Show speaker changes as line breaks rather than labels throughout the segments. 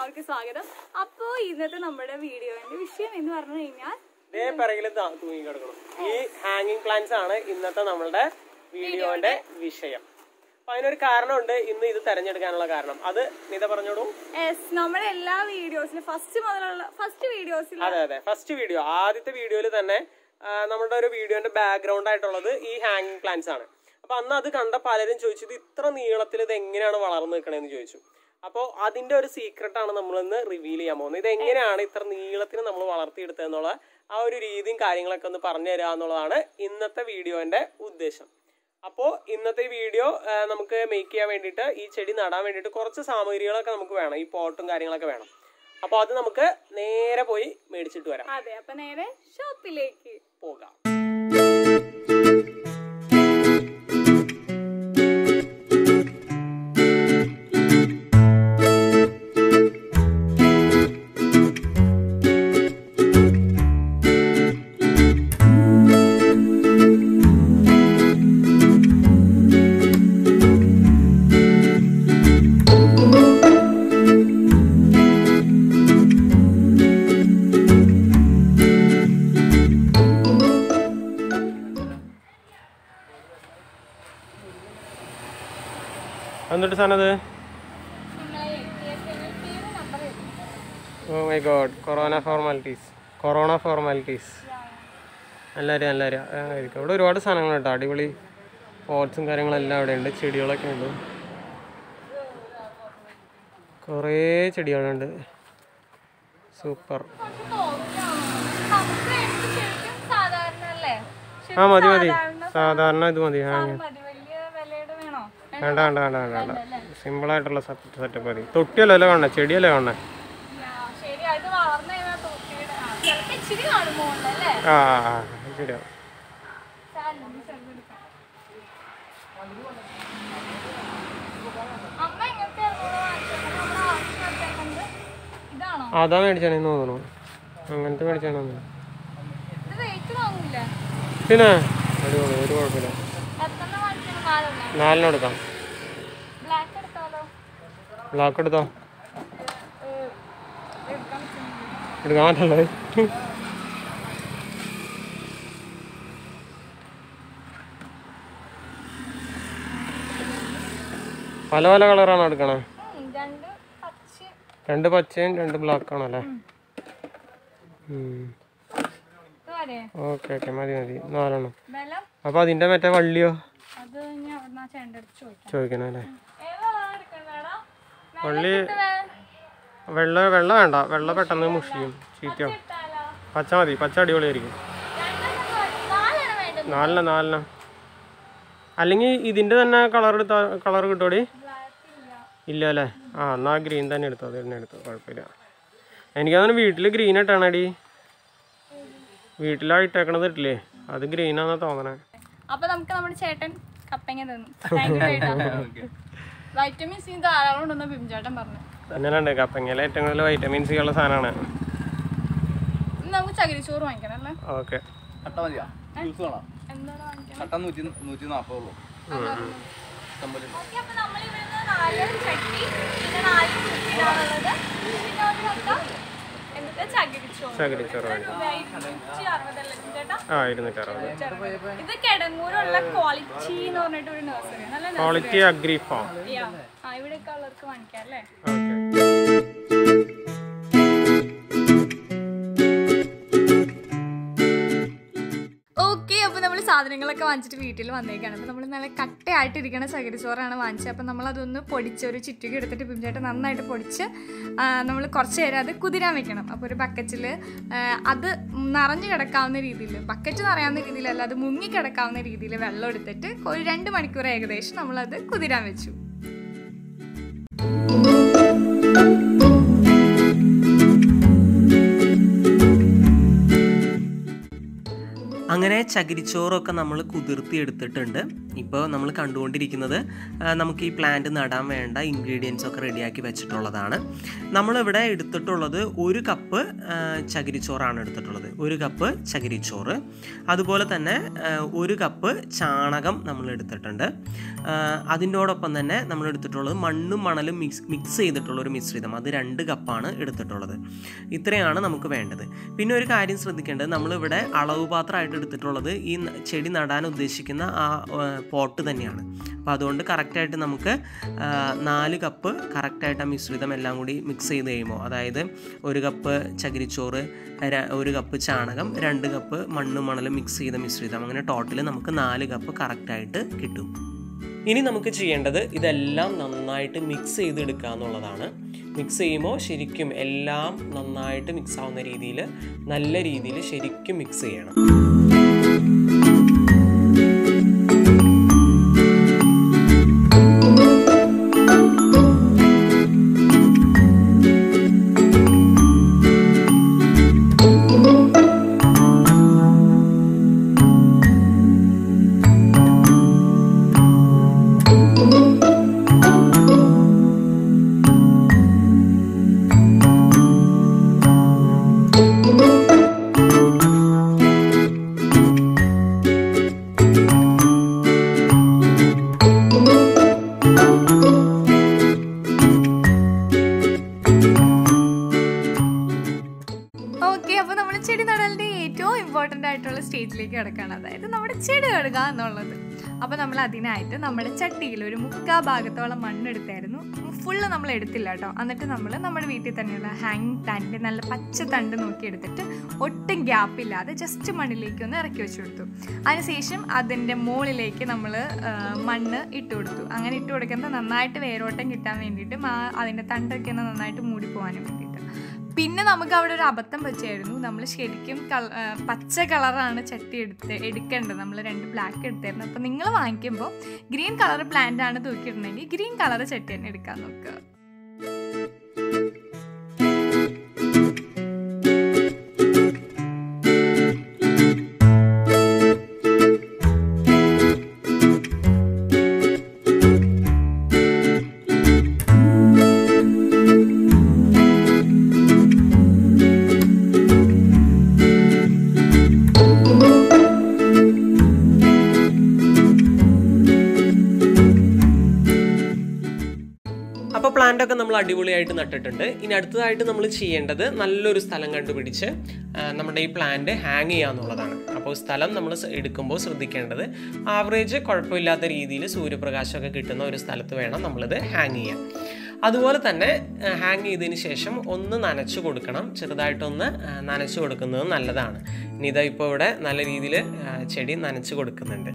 എല്ലാവർക്കും സ്വാഗതം അപ്പോൾ ഇന്നത്തെ നമ്മുടെ വീഡിയോന്റെ വിഷയം എന്ന് പറഞ്ഞു കഴിഞ്ഞാൽ
ഇതേ പിറകിൽ തൂങ്ങി കിടക്കണം ഈ ഹാങ്ങിങ് പ്ലാന്റ്സ് ആണ് ഇന്നത്തെ നമ്മളുടെ വീഡിയോന്റെ വിഷയം അപ്പൊ അതിനൊരു കാരണമുണ്ട് ഇന്ന് ഇത് തെരഞ്ഞെടുക്കാനുള്ള കാരണം അത് നിത പറഞ്ഞോളൂ
എസ് നമ്മുടെ എല്ലാ വീഡിയോസിലും ഫസ്റ്റ് മുതലുള്ള ഫസ്റ്റ് വീഡിയോസിൽ
അതെ അതെ ഫസ്റ്റ് വീഡിയോ ആദ്യത്തെ വീഡിയോയിൽ തന്നെ ആ, നമ്മുടെ ഒരു വീഡിയോന്റെ ബാക്ക്ഗ്രൗണ്ട് ആയിട്ടുള്ളത് ഈ ഹാങ്ങിങ് പ്ലാന്റ്സ് ആണ് അപ്പൊ അന്ന് അത് കണ്ട പലരും ചോദിച്ചു ഇത് ഇത്ര നീളത്തിൽ ഇത് എങ്ങനെയാണ് വളർന്നു നിൽക്കണേന്ന് ചോദിച്ചു അപ്പോൾ അതിന്റെ ഒരു സീക്രട്ട് ആണ് നമ്മളിന്ന് റിവീൽ ചെയ്യാൻ പോകുന്നത് ഇത് എങ്ങനെയാണ് ഇത്ര നീളത്തിന് നമ്മൾ വളർത്തിയെടുത്തതെന്നുള്ള ആ ഒരു രീതിയും കാര്യങ്ങളൊക്കെ ഒന്ന് പറഞ്ഞു തരിക എന്നുള്ളതാണ് ഇന്നത്തെ വീഡിയോന്റെ ഉദ്ദേശം അപ്പോൾ ഇന്നത്തെ ഈ വീഡിയോ ആ, നമുക്ക് മേക്ക് ചെയ്യാൻ വേണ്ടിയിട്ട് ഈ ചെടി നടാൻ വേണ്ടിയിട്ട് കുറച്ച് സാമഗ്രികളൊക്കെ നമുക്ക് വേണം ഈ പോട്ടും കാര്യങ്ങളൊക്കെ വേണം അപ്പോൾ അത് നമുക്ക് നേരെ പോയി മേടിച്ചിട്ട് വരാം
അതെ അപ്പൊ നേരെ ഷോപ്പിലേക്ക്
പോകാം എന്നിട്ട് സാധനം അത് oh my god corona formalities corona formalities എല്ലാവരും എല്ലാവരും ആയിരിക്കും ഇവിടെ ഒരുപാട് സാധനങ്ങൾ കേട്ടോ അടിപൊളി പോട്ട്സും കാര്യങ്ങളെല്ലാം അവിടെ ഉണ്ട് ചെടികളൊക്കെ ഉണ്ട് കുറേ ചെടികളുണ്ട് സൂപ്പർ
സാധാരണ അല്ലേ
ആ മതി മതി സാധാരണ ഇത് മതി ആ
മതി വലിയ വിലയുടെ വേണോ
വേണ്ട വേണ്ട വേണ്ട വേണ്ട വേണ്ട സിമ്പിളായിട്ടുള്ള സെറ്റപ്പ് മതി തൊട്ടിയല്ലോ കാണണേ ചെടിയല്ലേ കാണണേ
യാ, ശരി അത് വളർന്നു കഴിഞ്ഞാൽ തൂക്കിയുടെ ചിലപ്പോ ഇച്ചിരി കാണുമോ അല്ലേ
ആ ആ, ആ ശരിയാ
അമ്മ ഇങ്ങനത്തെ നമ്മുടെ ആവശ്യം വെച്ചേക്കുന്നത് ഇതാണോ
അതാ മേടിച്ചാണെന്ന് തോന്നുന്നു അങ്ങനത്തെ മേടിച്ചാണെന്ന് തോന്നുന്നു
ഇത് വെയിറ്റ് വാങ്ങൂല
പിന്നെ അടിപൊളി ഒരു കുഴപ്പമില്ല
എത്ര വാങ്ങിക്കണം നാലെണ്ണം
നാലിന് എടുക്കാം
ബ്ലാക്ക് എടുത്താലോ
ബ്ലാക്ക് എടുത്തോ
ഏഹ്, എടുക്കാൻ പറ്റുന്നില്ല.
എടുക്കാൻ പറ്റല്ലേ പല പല കളറാണോ എടുക്കണേ
ഉം, രണ്ട് പച്ച
രണ്ട് പച്ചയും രണ്ട് ബ്ലാക്കും ആണല്ലേ
ഇത് വരെ
ഓക്കെ ഓക്കെ മതി മതി നാലെണ്ണം
ബലം
അപ്പോൾ അതിൻ്റെ മറ്റേ വള്ളിയോ
അത് ഞാൻ അവിടുന്ന് ആ ചേട്ടൻ്റെ അടുത്ത് ചോദിക്കാം
ചോദിക്കണം അല്ലേ
ഏതാ എടുക്കണ്ടേടാ
വള്ളി വെള്ള വെള്ള വേണ്ട വെള്ള പെട്ടെന്ന് മുഷിയും ചീത്തയാവും
ഇട്ടാലോ
പച്ച മതി പച്ച അടിപൊളിയായിരിക്കും
രണ്ടെണ്ണം മതി. നാലെണ്ണം വേണ്ടത്
നാലെണ്ണം നാലെണ്ണം അല്ലെങ്കിൽ ഇതിൻ്റെ തന്നെ കളർ എടുത്ത കളർ കിട്ടുമോടി
ബ്ലാക്ക് ഇല്ല
ഇല്ല അല്ലേ ആ എന്നാൽ ഗ്രീൻ തന്നെ എടുത്തോ അത് തന്നെ എടുത്തോ കുഴപ്പമില്ല എനിക്കങ്ങനെ വീട്ടിൽ ഗ്രീൻ ഇട്ടാണടി വീട്ടിലാ ഇട്ടേക്കണത് ഇട്ടില്ലേ അത് ഗ്രീനാന്നാ തോന്നണേ
അപ്പൊ നമുക്ക് നമ്മുടെ ചേട്ടൻ കപ്പങ്ങ തന്നു താങ്ക് യു ചേട്ടാ വൈറ്റമിൻ സി ധാരാളം ഉണ്ടെന്ന് ബിംചേട്ടൻ പറഞ്ഞു
അങ്ങനെയുണ്ട് കപ്പങ്ങയിലെ ഏറ്റവും കൂടുതൽ വൈറ്റമിൻ സി ഉള്ള സാധനമാണ്
ഇന്ന് നമുക്ക് ചകിരിച്ചോറ് വാങ്ങിക്കണം അല്ലേ
ഓക്കെ
കട്ട മതിയാ ജ്യൂസ് വേണം
എന്താണ് വാങ്ങിക്കണം
കട്ട നൂറ്റി നൂറ്റി നാൽപ്പതുള്ളൂ
ഓക്കെ അപ്പൊ നമ്മൾ ഇവിടുന്ന് നാല് ചട്ടി പിന്നെ നാല് കുട്ടികളാണുള്ളത് പിന്നെ ഒരു കത്ത എന്നിട്ട് ചകിരിച്ചോറ്
ചകിരിച്ചോറ് വേണ്ടി
ഇരുന്നൂറ്റി അറുപതല്ലേ ചേട്ടാ
ആ ഇരുന്നൂറ്റി അറുപത്
ഇത് കിടങ്ങൂരുള്ള ക്വാളിറ്റി എന്ന് പറഞ്ഞിട്ട് ഒരു നഴ്സറി നല്ല nursery
ക്വാളിറ്റി അഗ്രി ഫാം
ആണ്. Yeah. ആ ഇവിടെയൊക്കെ ഉള്ളവർക്ക് വാങ്ങിക്കാം അല്ലേ
ഓക്കെ
ഓക്കെ അപ്പോൾ നമ്മൾ സാധനങ്ങളൊക്കെ വാങ്ങിച്ചിട്ട് വീട്ടിൽ വന്നേക്കാണ് അപ്പോൾ നമ്മൾ നല്ല കട്ടയായിട്ടിരിക്കുന്ന ചകിരിച്ചോറാണ് വാങ്ങിച്ചത് അപ്പോൾ നമ്മൾ അതൊന്ന് പൊടിച്ച് ഒരു ചുറ്റുക എടുത്തിട്ട് പിഞ്ചായിട്ട് നന്നായിട്ട് പൊടിച്ച് നമ്മൾ കുറച്ച് നേരം അത് കുതിരാൻ വെക്കണം അപ്പോൾ ഒരു ബക്കറ്റിൽ അത് നിറഞ്ഞു കിടക്കാവുന്ന രീതിയിൽ ബക്കറ്റ് നിറയാവുന്ന രീതിയിലല്ല അത് മുങ്ങി കിടക്കാവുന്ന രീതിയിൽ വെള്ളം എടുത്തിട്ട് ഒരു രണ്ട് മണിക്കൂർ ഏകദേശം നമ്മളത് കുതിരാൻ വെച്ചു
അങ്ങനെ ചകിരിച്ചോറൊക്കെ നമ്മൾ കുതിർത്തി എടുത്തിട്ടുണ്ട്
ഇപ്പോൾ നമ്മൾ കണ്ടുകൊണ്ടിരിക്കുന്നത് ആ, നമുക്ക് ഈ പ്ലാന്റ് നടാൻ വേണ്ട ഇൻഗ്രീഡിയൻസ് ഒക്കെ റെഡിയാക്കി വെച്ചിട്ടുള്ളതാണ് നമ്മളിവിടെ എടുത്തിട്ടുള്ളത് ഒരു കപ്പ് ആ, ചകിരിച്ചോറാണ് എടുത്തിട്ടുള്ളത് ഒരു കപ്പ് ചകിരിച്ചോറ് അതുപോലെ തന്നെ ആ, ഒരു കപ്പ് ചാണകം നമ്മൾ എടുത്തിട്ടുണ്ട് ആ, അതിനോടൊപ്പം തന്നെ നമ്മൾ എടുത്തിട്ടുള്ളത് മണ്ണും മണലും മിക്സ് മിക്സ് ചെയ്തിട്ടുള്ള ഒരു മിശ്രിതം അത് രണ്ട് കപ്പാണ് എടുത്തിട്ടുള്ളത് ഇത്രയാണ് നമുക്ക് വേണ്ടത് പിന്നെ ഒരു കാര്യം ശ്രദ്ധിക്കേണ്ടത് നമ്മളിവിടെ അളവ് പാത്രമായിട്ട് എടുത്തിട്ടുള്ളത് ഈ ന- ചെടി നടാൻ ഉദ്ദേശിക്കുന്ന ആ പോട്ട് തന്നെയാണ് അപ്പോൾ അതുകൊണ്ട് കറക്റ്റായിട്ട് നമുക്ക് ആ, നാല് കപ്പ് കറക്റ്റായിട്ട് ആ മിശ്രിതം എല്ലാം കൂടി മിക്സ് ചെയ്ത് കഴിയുമ്പോൾ അതായത് ഒരു കപ്പ് ചകിരിച്ചോറ് ര- ഒരു കപ്പ് ചാണകം രണ്ട് കപ്പ് മണ്ണും മണലും മിക്സ് ചെയ്ത മിശ്രിതം അങ്ങനെ ടോട്ടൽ നമുക്ക് നാല് കപ്പ് കറക്റ്റായിട്ട് കിട്ടും ഇനി നമുക്ക് ചെയ്യേണ്ടത് ഇതെല്ലാം നന്നായിട്ട് മിക്സ് ചെയ്തെടുക്കുക എന്നുള്ളതാണ് മിക്സ് ചെയ്യുമ്പോൾ ശരിക്കും എല്ലാം നന്നായിട്ട് മിക്സ് ആവുന്ന രീതിയിൽ നല്ല രീതിയിൽ ശരിക്കും മിക്സ് ചെയ്യണം
ഓക്കെ അപ്പോൾ നമ്മൾ ചെടി നടലിൻ്റെ ഏറ്റവും ഇമ്പോർട്ടൻ്റ് ആയിട്ടുള്ള സ്റ്റേജിലേക്ക് കിടക്കുകയാണ് അതായത് നമ്മുടെ ചെടി നടുക എന്നുള്ളത് അപ്പോൾ നമ്മൾ അതിനായിട്ട് നമ്മുടെ ചട്ടിയിൽ ഒരു മുക്കാ ഭാഗത്തോളം മണ്ണെടുത്തായിരുന്നു ഫുള്ള് നമ്മൾ എടുത്തില്ല കേട്ടോ എന്നിട്ട് നമ്മൾ നമ്മുടെ വീട്ടിൽ തന്നെയുള്ള ഹാങ് തണ്ട് നല്ല പച്ച തണ്ട് നോക്കി എടുത്തിട്ട് ഒട്ടും ഗ്യാപ്പ് ഇല്ലാതെ ജസ്റ്റ് മണ്ണിലേക്ക് ഒന്ന് ഇറക്കി വെച്ച് കൊടുത്തു അതിനുശേഷം അതിൻ്റെ മുകളിലേക്ക് നമ്മൾ മണ്ണ് ഇട്ട് കൊടുത്തു അങ്ങനെ ഇട്ട് കൊടുക്കുന്നത് നന്നായിട്ട് വേരോട്ടം കിട്ടാൻ വേണ്ടിയിട്ടും ആ അതിൻ്റെ തണ്ടൊക്കെ ഒന്ന് നന്നായിട്ട് മൂടി പോകാനും വേണ്ടിയിട്ട് പിന്നെ നമുക്ക് അവിടെ ഒരു അബദ്ധം പറ്റിയായിരുന്നു നമ്മൾ ശരിക്കും കള- ആ, പച്ച കളറാണ് ചട്ടി എടുത്ത് എടുക്കേണ്ടത് നമ്മൾ രണ്ട് ബ്ലാക്ക് എടുത്തായിരുന്നു അപ്പോൾ നിങ്ങൾ വാങ്ങിക്കുമ്പോൾ ഗ്രീൻ കളർ പ്ലാന്റ് ആണ് തൂക്കിയിട്ടുണ്ടെങ്കിൽ ഗ്രീൻ കളർ ചട്ടി തന്നെ എടുക്കാൻ നോക്കുക
അപ്പോൾ പ്ലാന്റ് ഒക്കെ നമ്മൾ അടിപൊളിയായിട്ട് നട്ടിട്ടുണ്ട് ഇനി അടുത്തതായിട്ട് നമ്മൾ ചെയ്യേണ്ടത് നല്ലൊരു സ്ഥലം കണ്ടുപിടിച്ച് ആ, നമ്മുടെ ഈ പ്ലാന്റ് ഹാങ് ചെയ്യുക എന്നുള്ളതാണ് അപ്പോൾ സ്ഥലം നമ്മൾ സ് എടുക്കുമ്പോൾ ശ്രദ്ധിക്കേണ്ടത് ആവറേജ് കുഴപ്പമില്ലാത്ത രീതിയിൽ സൂര്യപ്രകാശമൊക്കെ കിട്ടുന്ന ഒരു സ്ഥലത്ത് വേണം നമ്മളിത് ഹാങ് ചെയ്യാൻ അതുപോലെ തന്നെ ഹാങ് ചെയ്തതിന് ശേഷം ഒന്ന് നനച്ചു കൊടുക്കണം ചെറുതായിട്ടൊന്ന് ആ, നനച്ചു കൊടുക്കുന്നത് നല്ലതാണ് ഇനി ഇതാ ഇപ്പോൾ ഇവിടെ നല്ല രീതിയിൽ ചെടി നനച്ചു കൊടുക്കുന്നുണ്ട്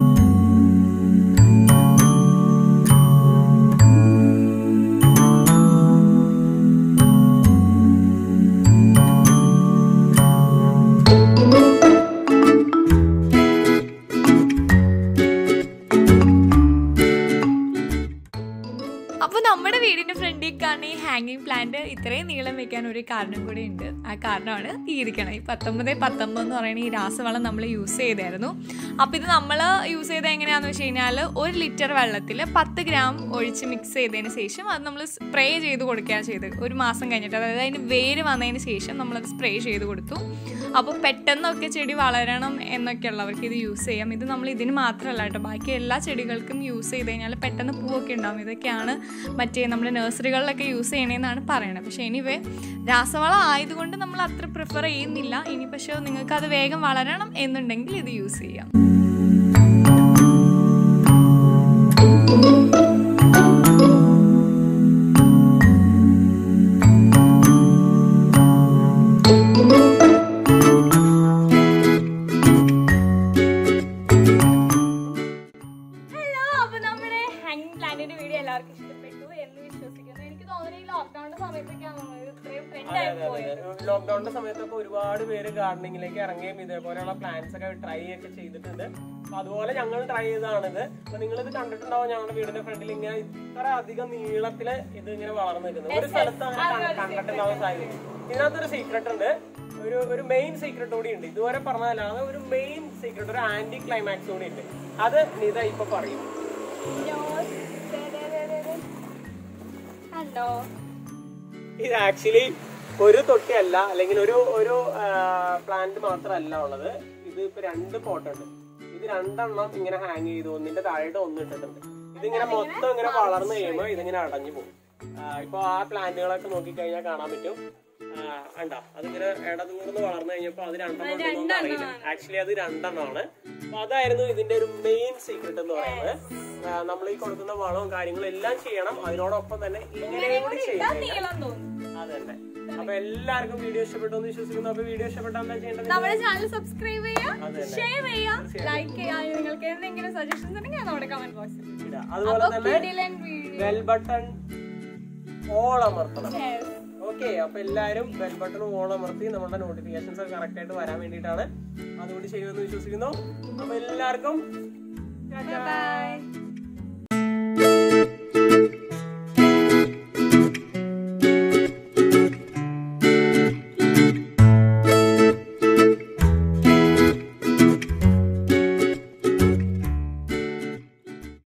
അപ്പോൾ നമ്മുടെ വീടിൻ്റെ ഫ്രണ്ടിൽ കാണുന്ന ഈ ഹാങ്ങിങ് പ്ലാന്റ് ഇത്രയും നീളം വെക്കാൻ ഒരു കാരണം കൂടി ഉണ്ട് ആ കാരണമാണ് ഈ ഇരിക്കണം ഈ പത്തൊമ്പത് പത്തൊമ്പത് എന്ന് പറയുന്ന ഈ രാസവളം നമ്മൾ യൂസ് ചെയ്തായിരുന്നു അപ്പോൾ ഇത് നമ്മൾ യൂസ് ചെയ്തത് എങ്ങനെയാണെന്ന് വെച്ച് കഴിഞ്ഞാൽ ഒരു ലിറ്റർ വെള്ളത്തിൽ പത്ത് ഗ്രാം ഒഴിച്ച് മിക്സ് ചെയ്തതിന് ശേഷം അത് നമ്മൾ സ്പ്രേ ചെയ്ത് കൊടുക്കുകയാണ് ചെയ്തത് ഒരു മാസം കഴിഞ്ഞിട്ട് അതായത് അതിന് വേര് വന്നതിന് ശേഷം നമ്മളത് സ്പ്രേ ചെയ്ത് കൊടുത്തു അപ്പോൾ പെട്ടെന്നൊക്കെ ചെടി വളരണം എന്നൊക്കെ ഉള്ളവർക്ക് ഇത് യൂസ് ചെയ്യാം ഇത് നമ്മൾ ഇതിന് മാത്രമല്ല കേട്ടോ ബാക്കി എല്ലാ ചെടികൾക്കും യൂസ് ചെയ്ത് കഴിഞ്ഞാൽ പെട്ടെന്ന് പൂവൊക്കെ ഉണ്ടാവും ഇതൊക്കെയാണ് മറ്റേ നമ്മുടെ നഴ്സറികളിലൊക്കെ യൂസ് ചെയ്യണേന്നാണ് പറയണത് പക്ഷേ എനിവേ രാസവളം ആയതുകൊണ്ട് നമ്മൾ അത്ര പ്രിഫർ ചെയ്യുന്നില്ല ഇനി പക്ഷേ നിങ്ങൾക്ക് അത് വേഗം വളരണം എന്നുണ്ടെങ്കിൽ ഇത് യൂസ് ചെയ്യാം ഹലോ അപ്പോൾ നമ്മുടെ ഹാങ്ങിങ് പ്ലാന്റിന്റെ വീഡിയോ എല്ലാവർക്കും ഇഷ്ടപ്പെട്ടു എന്ന് വിശ്വസിക്കുന്നു എനിക്ക് തോന്നുന്നു ഈ ലോക്ക്ഡൌണിന്റെ സമയത്തൊക്കെയാണ് നമ്മൾ ഇത്രയും ട്രെൻഡ് ആയി പോയത്
ലോക്ക്ഡൌണിന്റെ സമയത്തൊക്കെ ഒരുപാട് പേര് ഗാർഡനിങ്ങിലേക്ക് ഇറങ്ങുകയും ഇതേപോലെയുള്ള പ്ലാന്റ്സ് ഒക്കെ ട്രൈ ഒക്കെ ചെയ്തിട്ടുണ്ട് അപ്പൊ അതുപോലെ ഞങ്ങൾ ട്രൈ ചെയ്തതാണിത് അപ്പൊ നിങ്ങൾ ഇത് കണ്ടിട്ടുണ്ടാവും ഞങ്ങളുടെ വീടിന്റെ ഫ്രണ്ടിൽ ഇങ്ങനെ ഇത്ര അധികം നീളത്തില് ഇത് ഇങ്ങനെ വളർന്നു നിൽക്കുന്നത് ഒരു സ്ഥലത്ത് അങ്ങനെ കണ്ട- കണ്ടിട്ടുണ്ടാവാൻ സാധ്യത ഇതിനകത്തൊരു സീക്രട്ട് ഉണ്ട് ഒരു ഒരു മെയിൻ സീക്രട്ട് കൂടി ഉണ്ട് ഇതുവരെ പറഞ്ഞതല്ലാതെ ഒരു മെയിൻ സീക്രട്ട് ഒരു ആന്റി ക്ലൈമാക്സ് കൂടി ഉണ്ട് അത് നിത ഇപ്പൊ പറയും
കണ്ടോ
ഇത് ആക്ച്വലി ഒരു തൊട്ടിയല്ല അല്ലെങ്കിൽ ഒരു ഒരു പ്ലാന്റ് മാത്രമല്ല ഉള്ളത് ഇത് ഇപ്പൊ രണ്ട് പോട്ട് ഉണ്ട് ഇത് രണ്ടെണ്ണം ഇങ്ങനെ ഹാങ് ചെയ്തു ഒന്നിന്റെ താഴെയിട്ട് ഒന്ന് ഇട്ടിട്ടുണ്ട് ഇതിങ്ങനെ മൊത്തം ഇങ്ങനെ വളർന്നു കഴിയുമ്പോൾ ഇതിങ്ങനെ അടഞ്ഞു പോകും ഇപ്പൊ ആ പ്ലാന്റുകളൊക്കെ നോക്കിക്കഴിഞ്ഞാൽ കാണാൻ പറ്റും കണ്ടോ അതിങ്ങനെ ഇടതുകൂർന്ന് വളർന്നു കഴിഞ്ഞപ്പോ അത് രണ്ടെണ്ണം അറിയില്ല ആക്ച്വലി അത് രണ്ടെണ്ണമാണ് അപ്പൊ അതായിരുന്നു ഇതിന്റെ ഒരു മെയിൻ സീക്രട്ട് എന്ന് പറയുന്നത് നമ്മൾ ഈ കൊടുക്കുന്ന വളവും കാര്യങ്ങളും എല്ലാം ചെയ്യണം അതിനോടൊപ്പം തന്നെ ഇങ്ങനെ കൂടി ചെയ്യണം
നീളം തോന്നുന്നു
അതന്നെ അപ്പൊ എല്ലാവർക്കും വീഡിയോ ഇഷ്ടപ്പെട്ടു എന്ന് വിശ്വസിക്കുന്നു അപ്പൊ വീഡിയോ ഇഷ്ടപ്പെട്ടാൽ എന്താ ചെയ്യേണ്ടത്
നമ്മുടെ ചാനൽ സബ്സ്ക്രൈബ് ചെയ്യാം
അതന്നെ.
ഷെയർ ചെയ്യാം ലൈക്ക് ചെയ്യാം നിങ്ങൾക്ക് എന്തെങ്കിലും സജഷൻസ് ഉണ്ടെങ്കിൽ അത് നമ്മുടെ കമന്റ് ബോക്സിൽ
ഇടാ. അതുപോലെ തന്നെ
കിടിലൻ വീഡിയോ
ബെൽ ബട്ടൺ ഓൾ അമർത്തണം ഓക്കെ അപ്പൊ എല്ലാരും ബെൽ ബട്ടൺ ഓൾ അമർത്തി നമ്മുടെ നോട്ടിഫിക്കേഷൻസ് ഒക്കെ കറക്റ്റ് ആയിട്ട് വരാൻ വേണ്ടിയിട്ടാണ് അതുകൂടി ചെയ്യുമെന്ന് വിശ്വസിക്കുന്നു അപ്പൊ എല്ലാവർക്കും
ബൈ